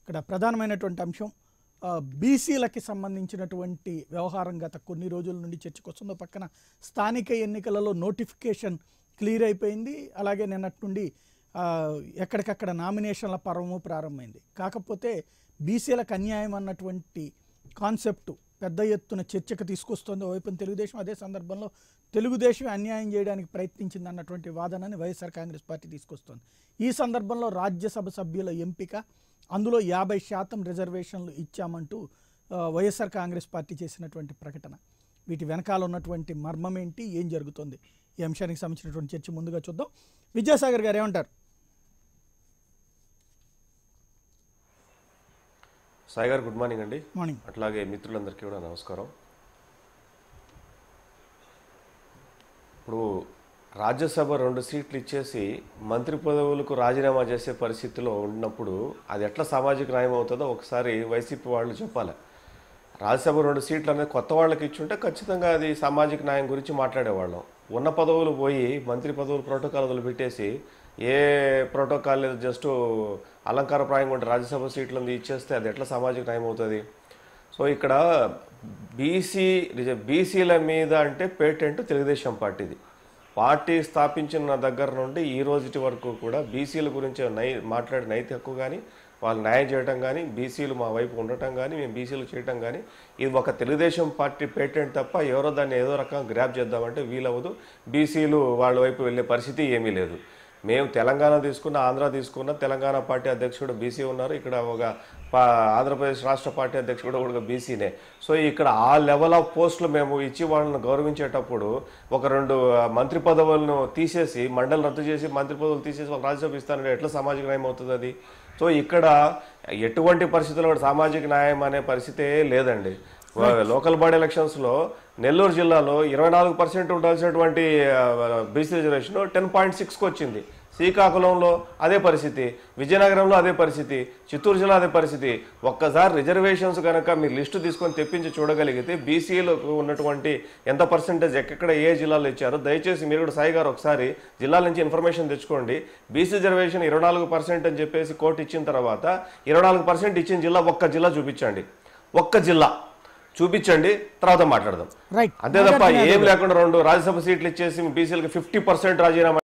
ఇక్కడ ప్రధానమైనటువంటి అంశం ఆ, బీసీలకి సంబంధించినటువంటి వ్యవహారం గత కొన్ని రోజుల నుండి చర్చకు వస్తుందో పక్కన స్థానిక ఎన్నికలలో నోటిఫికేషన్ క్లియర్ అయిపోయింది అలాగే నిన్నటి నుండి ఆ, ఎక్కడికక్కడ నామినేషన్ల పర్వము ప్రారంభమైంది కాకపోతే బీసీలకు అన్యాయం అన్నటువంటి కాన్సెప్ట్ పెద్ద ఎత్తున చర్చకు తీసుకొస్తుంది ఓవైపున తెలుగుదేశం అదే సందర్భంలో తెలుగుదేశం అన్యాయం చేయడానికి ప్రయత్నించింది అన్నటువంటి వాదనని వైఎస్ఆర్ కాంగ్రెస్ పార్టీ తీసుకొస్తుంది ఈ సందర్భంలో రాజ్యసభ సభ్యుల ఎంపిక అందులో యాభై శాతం రిజర్వేషన్లు ఇచ్చామంటూ ఆ, వైఎస్ఆర్ కాంగ్రెస్ పార్టీ చేసినటువంటి ప్రకటన వీటి వెనకాల ఉన్నటువంటి మర్మం ఏంటి ఏం జరుగుతుంది ఈ అంశానికి సంబంధించినటువంటి చర్చ ముందుగా చూద్దాం విద్యాసాగర్ గారు ఏమంటారు సాయి గారు గుడ్ మార్నింగ్ అండి మార్నింగ్ అట్లాగే మిత్రులందరికీ కూడా నమస్కారం ఇప్పుడు రాజ్యసభ రెండు సీట్లు ఇచ్చేసి మంత్రి పదవులకు రాజీనామా చేసే పరిస్థితిలో ఉన్నప్పుడు అది ఎట్లా సామాజిక న్యాయం అవుతుందో ఒకసారి వైసీపీ వాళ్ళు చెప్పాలి రాజ్యసభ రెండు సీట్లు అనేది కొత్త వాళ్ళకి ఇచ్చుంటే ఖచ్చితంగా అది సామాజిక న్యాయం గురించి మాట్లాడేవాళ్ళం ఉన్న పదవులు పోయి మంత్రి పదవులు ప్రోటోకాల్ వదిలిపెట్టేసి ఏ ప్రోటోకాల్ లేదు జస్ట్ అలంకారప్రాయంగా ఉంటే రాజ్యసభ సీట్లను ఇచ్చేస్తే అది ఎట్లా సామాజిక న్యాయం అవుతుంది సో ఇక్కడ బీసీ బీసీల మీద అంటే పేటెంట్ తెలుగుదేశం పార్టీది పార్టీ స్థాపించిన దగ్గర నుండి ఈ రోజుటి వరకు కూడా బీసీల గురించి నై మాట్లాడే నైతిక హక్కు కానీ వాళ్ళు న్యాయం చేయడం కానీ బీసీలు మా వైపు ఉండటం కానీ మేము బీసీలు చేయటం కానీ ఇది ఒక తెలుగుదేశం పార్టీ పేటెంట్ తప్ప ఎవరో దాన్ని ఏదో రకంగా గ్రాప్ చేద్దామంటే వీలవ్వదు బీసీలు వాళ్ళ వైపు వెళ్ళే పరిస్థితి ఏమీ లేదు మేము తెలంగాణ తీసుకున్న ఆంధ్ర తీసుకున్న తెలంగాణ పార్టీ అధ్యక్షుడు బీసీ ఉన్నారు ఇక్కడ ఒక పా- ఆంధ్రప్రదేశ్ రాష్ట్ర పార్టీ అధ్యక్షుడు కూడా బీసీనే సో ఇక్కడ ఆ లెవెల్ ఆఫ్ పోస్టులు మేము ఇచ్చి వాళ్ళని గౌరవించేటప్పుడు ఒక రెండు ఆ, మంత్రి పదవులను తీసేసి మండలి రద్దు చేసి మంత్రి పదవులు తీసేసి ఒక రాజ్యసభ ఇస్తానంటే ఎట్లా సామాజిక న్యాయం అవుతుంది అది సో ఇక్కడ ఎటువంటి పరిస్థితుల్లో కూడా సామాజిక న్యాయం అనే పరిస్థితే లేదండి లోకల్ బాడీ ఎలక్షన్స్లో నెల్లూరు జిల్లాలో ఇరవై నాలుగు పర్సెంట్ ఉండాల్సినటువంటి బీసీ రిజర్వేషన్ టెన్ పాయింట్ సిక్స్కి వచ్చింది శ్రీకాకుళంలో అదే పరిస్థితి విజయనగరంలో అదే పరిస్థితి చిత్తూరు జిల్లా అదే పరిస్థితి ఒక్కసారి రిజర్వేషన్స్ కనుక మీరు లిస్టు తీసుకొని తెప్పించి చూడగలిగితే బీసీలకు ఉన్నటువంటి ఎంత పర్సెంటేజ్ ఎక్కడ ఏ జిల్లాలో ఇచ్చారో దయచేసి మీరు కూడా సాయి గారు ఒకసారి జిల్లాల నుంచి ఇన్ఫర్మేషన్ తెచ్చుకోండి బీసీ రిజర్వేషన్ ఇరవై నాలుగు పర్సెంట్ అని చెప్పేసి కోర్టు ఇచ్చిన తర్వాత ఇరవై నాలుగు పర్సెంట్ ఇచ్చిన జిల్లా ఒక్క జిల్లా చూపించండి ఒక్క జిల్లా చూపించండి తర్వాత మాట్లాడదాం రైట్ అంతే తప్ప ఏం లేకుండా రెండు రాజ్యసభ సీట్లు ఇచ్చేసి బీసీలకు ఫిఫ్టీ పర్సెంట్ రాజీనామా